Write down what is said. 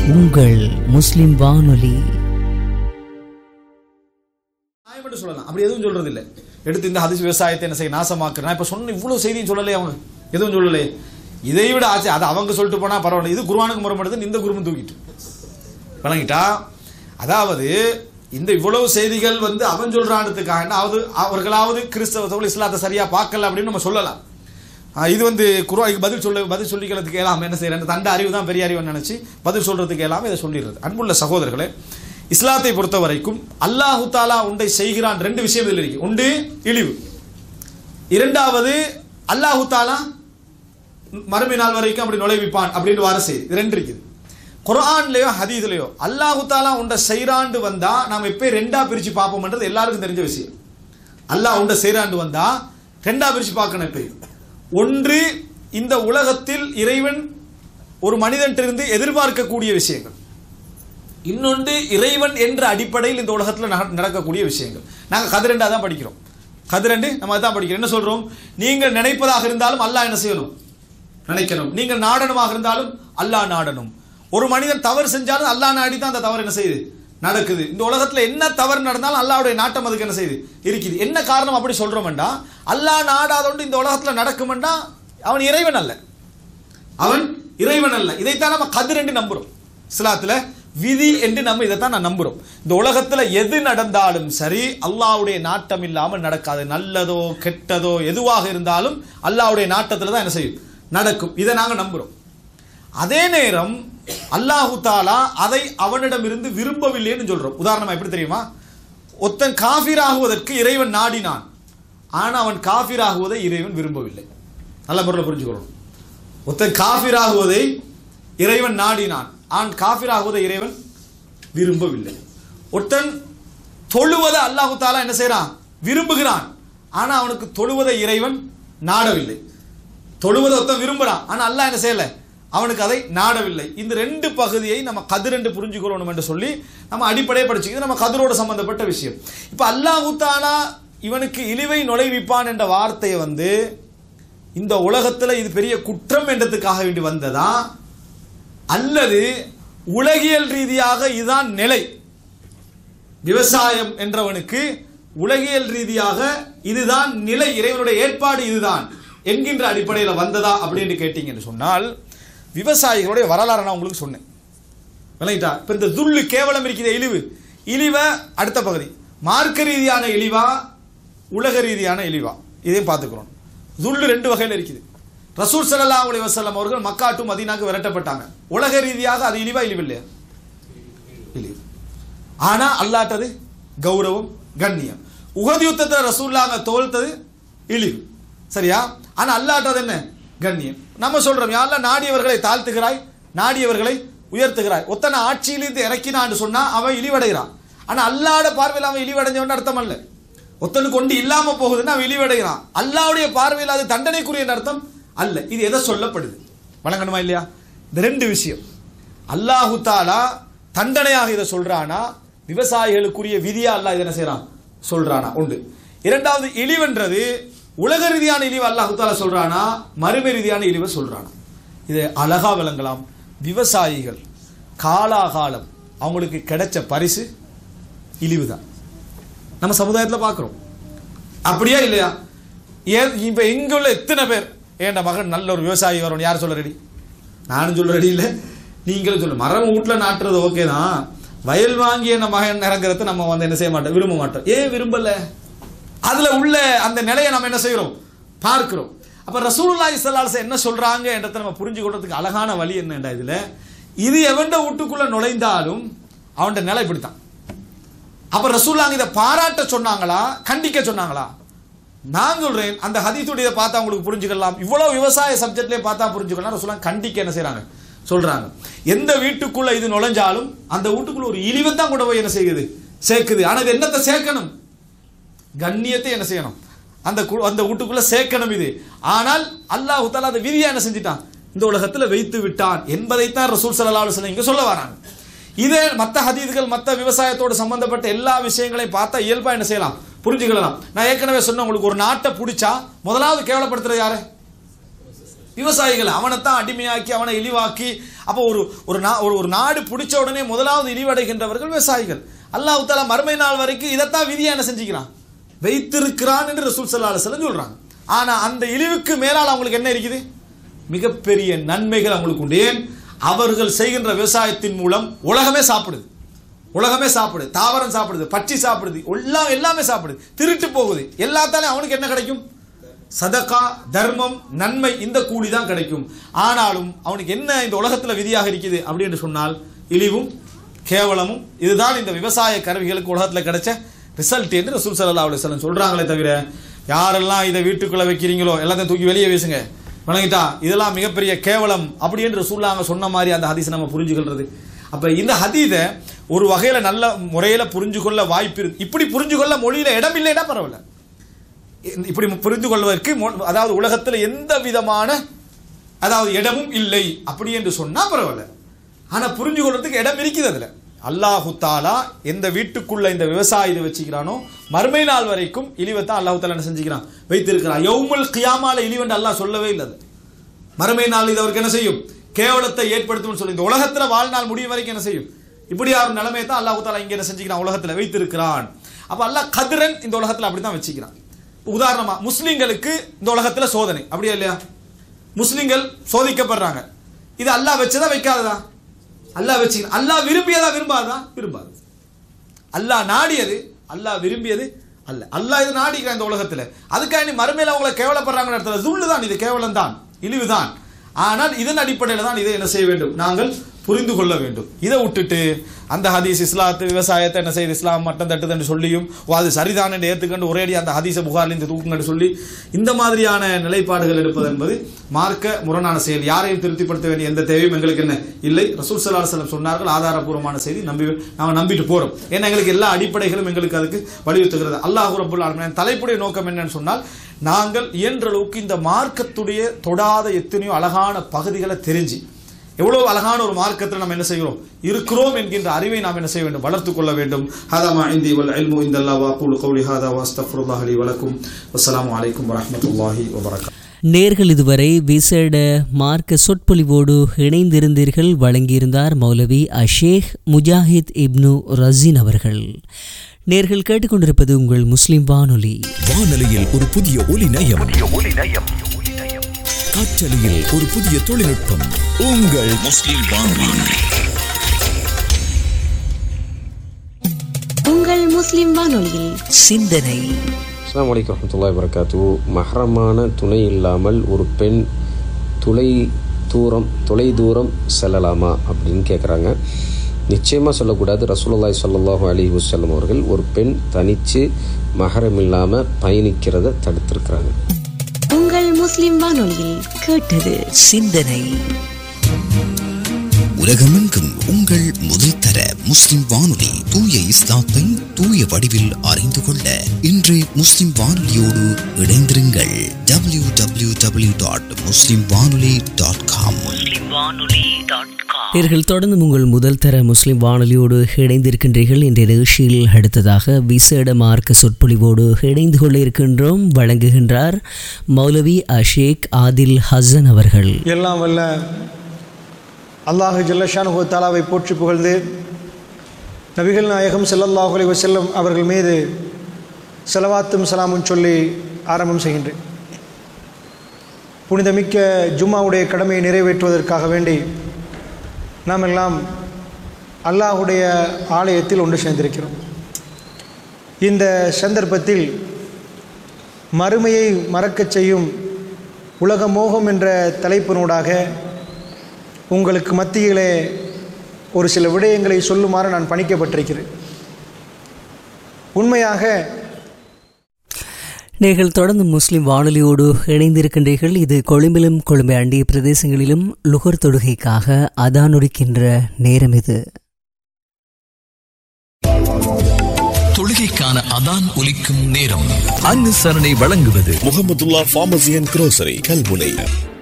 உங்கள் முஸ்லிம் வானொலி நியாயம் மட்டும் சொல்லலாம் அப்படி எதுவும் சொல்றது இல்ல எடுத்து இந்த ஹதீஸ் விவசாயத்தை என்ன செய்ய நாசமாக்குறேன் நான் இப்ப சொன்ன இவ்வளவு செய்தியும் சொல்லலையே அவங்க எதுவும் சொல்லலையே இதை விட ஆச்சு அது அவங்க சொல்லிட்டு போனா பரவாயில்ல இது குருவானுக்கு முறைப்படுது இந்த குருமன் தூக்கிட்டு வழங்கிட்டா அதாவது இந்த இவ்வளவு செய்திகள் வந்து அவன் சொல்றான்றதுக்காக அதாவது அவர்களாவது கிறிஸ்தவத்தோடு இஸ்லாத்தை சரியா பார்க்கல அப்படின்னு நம்ம சொல்லலாம் ஆஹ் இது வந்து குருவாய்க்கு பதில் சொல்ல பதில் சொல்லிக்கிறதுக்கு எல்லாம் என்ன செய்யறேன் தண்ட அறிவு தான் பெரிய அறிவுன்னு நினைச்சு பதில் சொல்றதுக்கு எல்லாம் இதை சொல்லிடுறது அன்புள்ள சகோதரர்களே இஸ்லாத்தை பொறுத்த வரைக்கும் அல்லாஹு தாலா உண்டை செய்கிறான் ரெண்டு விஷயம் இதில் இருக்கு ஒன்று இழிவு இரண்டாவது அல்லாஹு தாலா மறுமை நாள் வரைக்கும் அப்படி நுழைவிப்பான் அப்படின்னு வர செய்தி இது ரெண்டு இருக்குது குர்ஆன்லயோ ஹதீஸ்லயோ அல்லாஹு தாலா உண்ட செய்றாண்டு வந்தா நாம எப்போ ரெண்டா பிரிச்சு பார்ப்போம்ன்றது எல்லாருக்கும் தெரிஞ்ச விஷயம் அல்லாஹ் உண்ட செய்றாண்டு வந்தா ரெண்டா பிரிச்சு பார்க்கணும் எப்பயும் ஒன்று இந்த உலகத்தில் இறைவன் ஒரு மனிதன்ட்டிருந்து எதிர்பார்க்கக்கூடிய விஷயங்கள் இன்னொன்று இறைவன் என்ற அடிப்படையில் இந்த உலகத்தில் நட- நடக்கக்கூடிய விஷயங்கள் நாங்கள் கதிரெண்டா தான் படிக்கிறோம் கதிரெண்டு நம்ம அதான் படிக்கிறோம் என்ன சொல்றோம் நீங்கள் நினைப்பதாக இருந்தாலும் அல்லாஹ் என்ன செய்யணும் நினைக்கணும் நீங்கள் நாடனமாக இருந்தாலும் அல்லாஹ் நாடணும் ஒரு மனிதன் தவறு செஞ்சாலும் அல்லாஹ் நாடி தான் அந்த தவறு என்ன செய்யுது நடக்குது இந்த உலகத்துல என்ன தவறு நடந்தாலும் அல்லாஹ்வுடைய நாட்டம் அதுக்கு என்ன செய்யுது இருக்குது என்ன காரணம் அப்படி சொல்றோம்டா அல்லாஹ் நாடாதொண்டு இந்த உலகத்துல நடக்குமெண்டா அவன் இறைவன் அல்ல அவன் இறைவன் அல்ல இதைத்தான் நம்ம கதிர் என்று நம்புறோம் இஸ்லாத்துல விதி என்று நம்ம இதைத்தான் நான் நம்புறோம் இந்த உலகத்துல எது நடந்தாலும் சரி அல்லாஹ்வுடைய நாட்டம் இல்லாமல் நடக்காது நல்லதோ கெட்டதோ எதுவாக இருந்தாலும் அல்லாஹ்வுடைய நாட்டத்துல தான் என்ன செய்யும் நடக்கும் இதை நாங்க நம்புறோம் அதே நேரம் அல்லாஹு தாலா அதை அவனிடமிருந்து விரும்பவில்லைன்னு சொல்றோம் உதாரணமா எப்படி தெரியுமா ஒருத்தன் காஃபிராகுவதற்கு இறைவன் நாடினான் ஆனா அவன் காஃபிராகுவதை இறைவன் விரும்பவில்லை நல்ல முறையில் புரிஞ்சுக்கணும் ஒருத்தன் காஃபிராகுவதை இறைவன் நாடினான் ஆன் காஃபிராகுவதை இறைவன் விரும்பவில்லை ஒருத்தன் தொழுவதை அல்லாஹு தாலா என்ன செய்றான் விரும்புகிறான் ஆனா அவனுக்கு தொழுவதை இறைவன் நாடவில்லை தொழுவதை ஒருத்தன் விரும்புறான் ஆனா அல்லாஹ் என்ன செய்யல அவனுக்கு அதை நாடவில்லை இந்த ரெண்டு பகுதியை நம்ம கதிர் என்று புரிஞ்சுக்கிறோம் என்று சொல்லி நம்ம அடிப்படையை படிச்சுக்கிறது நம்ம கதிரோடு சம்பந்தப்பட்ட விஷயம் இப்ப அல்லாஹு தாலா இவனுக்கு இழிவை நுழைவிப்பான் என்ற வார்த்தையை வந்து இந்த உலகத்துல இது பெரிய குற்றம் என்றதுக்காக வேண்டி வந்ததா அல்லது உலகியல் ரீதியாக இதுதான் நிலை விவசாயம் என்றவனுக்கு உலகியல் ரீதியாக இதுதான் நிலை இறைவனுடைய ஏற்பாடு இதுதான் என்கின்ற அடிப்படையில் வந்ததா அப்படின்னு கேட்டீங்கன்னு சொன்னால் விவசாயிகளுடைய வரலாறு நான் உங்களுக்கு சொன்னேன் விளங்கிட்டா இப்போ இந்த துள்ளு கேவலம் இருக்கிற இழிவு இழிவை அடுத்த பகுதி மார்க்க ரீதியான இழிவா உலக ரீதியான இழிவா இதையும் பார்த்துக்கிறோம் துள்ளு ரெண்டு வகையில் இருக்குது ரசூல் ஸல்லல்லாஹு அலைஹி வஸல்லம் அவர்கள் மக்கா டு மதீனாக்கு விரட்டப்பட்டாங்க உலக ரீதியாக அது இழிவா இழிவு இல்லையா இழிவு ஆனா அல்லாட்டது கௌரவம் கண்ணியம் உகது யுத்தத்தில் ரசூல்லாங்க தோல்த்தது இழிவு சரியா ஆனா அல்லாட்டது என்ன கண்ணியம் நம்ம சொல்றோம் யாரெல்லாம் நாடியவர்களை தாழ்த்துகிறாய் நாடியவர்களை உயர்த்துகிறாய் ஒத்தனை ஆட்சியிலிருந்து இறக்கினான்னு சொன்னா அவன் இழிவடைகிறான் ஆனா அல்லாட பார்வையில் அவன் இழிவடைஞ்சவன் அர்த்தம் அல்ல ஒத்தனுக்கு கொண்டு இல்லாம போகுதுன்னா அவன் இழிவடைகிறான் அல்லாவுடைய பார்வையில் அது தண்டனைக்குரிய அர்த்தம் அல்ல இது எதை சொல்லப்படுது வழங்கணுமா இல்லையா இந்த ரெண்டு விஷயம் அல்லாஹு தாலா தண்டனையாக இதை சொல்றானா விவசாயிகளுக்குரிய விதியா அல்லாஹ் இதை என்ன செய்றான் சொல்றானா உண்டு இரண்டாவது இழிவென்றது உலக ரீதியான இழிவு அல்லாஹு தாலா சொல்றானா மறுமை ரீதியான இழிவை சொல்றானா இதை அழகா விளங்கலாம் விவசாயிகள் காலாகாலம் அவங்களுக்கு கிடைச்ச பரிசு இழிவு தான் நம்ம சமுதாயத்தில் பார்க்குறோம் அப்படியா இல்லையா ஏன் இப்போ இங்க உள்ள எத்தனை பேர் ஏன்டா மகன் நல்ல ஒரு விவசாயி வரணும் யார் சொல்ல ரெடி நானும் சொல்ல ரெடி இல்லை நீங்களும் சொல்ல மரம் வீட்டில் நாட்டுறது ஓகே தான் வயல் வாங்கி என்ன மகன் இறங்குறத நம்ம வந்து என்ன செய்ய மாட்டோம் விரும்ப மாட்டோம் ஏன் விரும்பல அதுல உள்ள அந்த நிலையை நம்ம என்ன செய்கிறோம் பார்க்கிறோம் அப்ப ரசூலுல்லாஹி ஸல்லல்லாஹு அலைஹி வஸல்லம் என்ன சொல்றாங்க என்றதை நம்ம புரிஞ்சுக்கொள்றதுக்கு அழகான வழி என்னடா இதுல இது எவன்ட வீட்டுக்குள்ள நுழைந்தாலும் அவன்ட நிலை இப்படித்தான் அப்ப ரசூல்லாங்க இதை பாராட்ட சொன்னாங்களா கண்டிக்க சொன்னாங்களா நான் சொல்றேன் அந்த ஹதீத்துடைய பார்த்தா உங்களுக்கு புரிஞ்சுக்கலாம் இவ்வளவு விவசாய சப்ஜெக்ட்லயே பார்த்தா புரிஞ்சுக்கலாம் ரசூலா கண்டிக்க என்ன செய்றாங்க சொல்றாங்க எந்த வீட்டுக்குள்ள இது நுழைஞ்சாலும் அந்த வீட்டுக்குள்ள ஒரு இழிவை தான் கூட போய் என்ன செய்யுது சேர்க்குது ஆனா இது என்னத்தை சேர்க்கணும் கண்ணியத்தை என்ன செய்யணும் அந்த கு- அந்த வீட்டுக்குள்ள சேர்க்கணும் இது ஆனால் அல்லாஹ் தாலா அந்த விதியா என்ன செஞ்சிட்டான் இந்த உலகத்துல வைத்து விட்டான் என்பதைத்தான் ரசூல் ஸல்லல்லாஹு அலைஹி வஸல்லம் இங்க சொல்ல வராங்க இதே மத்த ஹதீதுகள் மத்த விவசாயத்தோடு சம்பந்தப்பட்ட எல்லா விஷயங்களையும் பார்த்தா இயல்பா என்ன செய்யலாம் புரிஞ்சுக்கலாம் நான் ஏற்கனவே சொன்னேன் உங்களுக்கு ஒரு நாட்டை பிடிச்சா முதலாவது கேவலப்படுத்துறது யாரு விவசாயிகள் அவனைத்தான் அடிமையாக்கி அவனை இழிவாக்கி அப்போ ஒரு ஒரு நா- ஒரு ஒரு நாடு பிடிச்ச உடனே முதலாவது இழிவடைகின்றவர்கள் விவசாயிகள் அல்லாஹ் தாலா மறுமை நாள் வரைக்கும் இதைத்தான் விதியா என்ன செஞ்சுக்கிறான் வைத்திருக்கிறான் என்று ரசூல் சல்லா அலுவலம் சொல்றாங்க ஆனா அந்த இழிவுக்கு மேலால் அவங்களுக்கு என்ன இருக்குது மிகப்பெரிய நன்மைகள் அவங்களுக்கு உண்டு ஏன் அவர்கள் செய்கின்ற விவசாயத்தின் மூலம் உலகமே சாப்பிடுது உலகமே சாப்பிடுது தாவரம் சாப்பிடுது பச்சி சாப்பிடுது எல்லாம் எல்லாமே சாப்பிடுது திருட்டு போகுது எல்லாத்தாலையும் அவனுக்கு என்ன கிடைக்கும் சதகா தர்மம் நன்மை இந்த கூலி தான் கிடைக்கும் ஆனாலும் அவனுக்கு என்ன இந்த உலகத்துல விதியாக இருக்குது அப்படின்னு சொன்னால் இழிவும் கேவலமும் இதுதான் இந்த விவசாய கருவிகளுக்கு உலகத்துல கிடைச்ச ரிசல்ட் என்று ரசூல் ஸல்லல்லாஹு அலைஹி வஸல்லம் சொல்றாங்களே தவிர யாரெல்லாம் இதை வீட்டுக்குள்ள வைக்கிறீங்களோ எல்லாத்தையும் தூக்கி வெளியே வீசுங்க வணங்கிட்டா இதெல்லாம் மிகப்பெரிய கேவலம் அப்படி என்று ரசூல்லாங்க சொன்ன மாதிரி அந்த ஹதீஸ் நம்ம புரிஞ்சுக்கிறது அப்ப இந்த ஹதீதை ஒரு வகையில நல்ல முறையில புரிஞ்சு கொள்ள வாய்ப்பு இருக்கு இப்படி புரிஞ்சு கொள்ள மொழியில இடம் இல்லைன்னா பரவாயில்ல இந்த- இப்படி புரிந்து கொள்வதற்கு மொ- அதாவது உலகத்தில் எந்த விதமான அதாவது இடமும் இல்லை அப்படி என்று சொன்னா பரவாயில்ல ஆனா புரிஞ்சு கொள்றதுக்கு இடம் இருக்குது அதுல அல்லாஹு தாலா எந்த வீட்டுக்குள்ள இந்த விவசாயி இதை வச்சுக்கிறானோ மறுமை நாள் வரைக்கும் இழிவைத்தான் அல்லாஹு தாலா என்ன செஞ்சுக்கிறான் வைத்திருக்கிறான் யௌமுல் கியாமால இழிவென்று அல்லாஹ் சொல்லவே இல்லை அது. மறுமை நாள் இது அவருக்கு என்ன செய்யும் கேவலத்தை ஏற்படுத்தும் சொல்லி இந்த உலகத்துல வாழ்நாள் முடியும் வரைக்கும் என்ன செய்யும் இப்படி ஒரு நிலைமையை தான் அல்லாஹ் தாலா இங்க என்ன செஞ்சுக்கிறான் உலகத்துல வைத்திருக்கிறான் அப்ப அல்லாஹ் கதிரன் இந்த உலகத்துல அப்படித்தான் வச்சுக்கிறான் உதாரணமா முஸ்லிம்களுக்கு இந்த உலகத்துல சோதனை அப்படியா இல்லையா முஸ்லிம்கள் சோதிக்கப்படுறாங்க இது அல்லாஹ் வச்சதா வைக்காததா அல்லாஹ் வச்சுக்கிறான் அல்லாஹ் விரும்பியதா விரும்பாதா விரும்பாது அல்லாஹ் நாடியது அல்லாஹ் விரும்பியது அல்ல அல்லாஹ் இது நாடிக்கிறான் இந்த உலகத்துல அதுக்காக நீ மறுமையில அவங்கள கேவலப்படுறாங்க இடத்துல ஜுல்லு தான் இது கேவலம் தான் இழிவு தான் ஆனால் இதன் அடிப்படையில் தான் இதை என்ன செய்ய வேண்டும் நாங்கள் புரிந்து கொள்ள வேண்டும் இதை விட்டுட்டு அந்த ஹதீஸ் இஸ்லாத்து விவசாயத்தை என்ன செய்யுது இஸ்லாம் மட்டம் தட்டுதுன்னு சொல்லியும் ஓ அது சரிதான் என்று ஏற்றுக்கொண்டு ஒரேடி அந்த ஹதீஸை புகார்லேருந்து தூக்குங்கன்னு சொல்லி இந்த மாதிரியான நிலைப்பாடுகள் எடுப்பது என்பது மார்க்க முரணான செயல் யாரையும் திருப்திப்படுத்த வேண்டிய எந்த தேவையும் எங்களுக்கு என்ன இல்லை ரசூல் சல்லா செல்லம் சொன்னார்கள் ஆதாரபூர்வமான செய்தி நம்பி நாம நம்பிட்டு போறோம் ஏன்னா எங்களுக்கு எல்லா அடிப்படைகளும் எங்களுக்கு அதுக்கு வலியுறுத்துகிறது அல்லாஹ் ரபுல் ஆலமீன் தலைப்புடைய நோக்கம் என்னன்னு சொன்னால் நாங்கள் இயன்ற அளவுக்கு இந்த மார்க்கத்துடைய தொடாத எத்தனையோ அழகான பகுதிகளை தெரிஞ்சு எவ்வளவு அழகான ஒரு மார்க்கத்தில் நம்ம என்ன செய்கிறோம் இருக்கிறோம் என்கின்ற அறிவை நாம் என்ன செய்ய வேண்டும் வளர்த்துக் கொள்ள வேண்டும் ஹாதா இந்தி வல் இல்மு இந்தல்லா வாக்குல் கௌலி ஹாதா வாஸ்தஃபுல்லாஹ் அலி வலக்கும் அஸ்ஸலாமு அலைக்கும் வரஹ்மத்துல்லாஹி வபரகாத்துஹு நேர்கள் இதுவரை விசேட மார்க்க சொற்பொழிவோடு இணைந்திருந்தீர்கள் வழங்கியிருந்தார் மௌலவி அஷேக் முஜாஹித் இப்னு ரசீன் அவர்கள் நேர்கள் கேட்டுக்கொண்டிருப்பது உங்கள் முஸ்லிம் வானொலி வானொலியில் ஒரு புதிய ஒலி நயம் காற்றலையில் ஒரு புதிய தொழில்நுட்பம் உங்கள் முஸ்லிம் வானொலி உங்கள் முஸ்லிம் வானொலியில் சிந்தனை அஸ்ஸலாமு அலைக்கும் வரஹ்மத்துல்லாஹி வபரகாத்து மஹரமான துணை இல்லாமல் ஒரு பெண் துளை தூரம் தொலை தூரம் செல்லலாமா அப்படின்னு கேட்குறாங்க நிச்சயமாக சொல்லக்கூடாது ரசூலுல்லாஹி ஸல்லல்லாஹு அலைஹி வஸல்லம் அவர்கள் ஒரு பெண் தனித்து மஹரம் இல்லாமல் பயணிக்கிறத தடுத்திருக்கிறாங்க உங்கள் முஸ்லிம் வானொலியில் கேட்டது சிந்தனை உலகமெங்கும் உங்கள் முதல் தர முஸ்லிம் வானொலி தூய இஸ்லாத்தை தூய வடிவில் அறிந்து கொள்ள இன்றே முஸ்லிம் வானொலியோடு இணைந்திருங்கள் W W W dot Muslim Vanoli dot com நேர்கள் தொடர்ந்து உங்கள் முதல் தர முஸ்லிம் வானொலியோடு இணைந்திருக்கின்றீர்கள் இன்றைய நிகழ்ச்சியில் அடுத்ததாக விசேட மார்க்க சொற்பொழிவோடு இணைந்து கொள்ள இருக்கின்றோம் வழங்குகின்றார் மௌலவி அஷேக் ஆதில் ஹசன் அவர்கள் எல்லாம் வல்ல அல்லாஹு ஜல்லஷானுஹு தாலாவை போற்றி புகழ்ந்து நபிகள் நாயகம் ஸல்லல்லாஹு அலைஹி வஸல்லம் அவர்கள் மீது செலவாத்தும் சலாமும் சொல்லி ஆரம்பம் செய்கின்றேன் புனிதமிக்க ஜும்மாவுடைய கடமையை நிறைவேற்றுவதற்காக வேண்டி நாம் எல்லாம் அல்லாஹுடைய ஆலயத்தில் ஒன்று சேர்ந்திருக்கிறோம் இந்த சந்தர்ப்பத்தில் மறுமையை மறக்கச் செய்யும் உலக மோகம் என்ற தலைப்பினூடாக உங்களுக்கு மத்தியிலே ஒரு சில விடயங்களை சொல்லுமாறு நான் பணிக்கப்பட்டிருக்கிறேன் உண்மையாக நீங்கள் தொடர்ந்து முஸ்லிம் வானொலியோடு இணைந்திருக்கின்றீர்கள் இது கொழும்பிலும் கொழும்பை அண்டிய பிரதேசங்களிலும் லுகர் தொடுகைக்காக அதானொடுக்கின்ற நேரம் இது தொழுகைக்கான அதான் ஒலிக்கும் நேரம் அனுசரணை வழங்குவது Mohamedullah pharmacy and grocery Kalmunai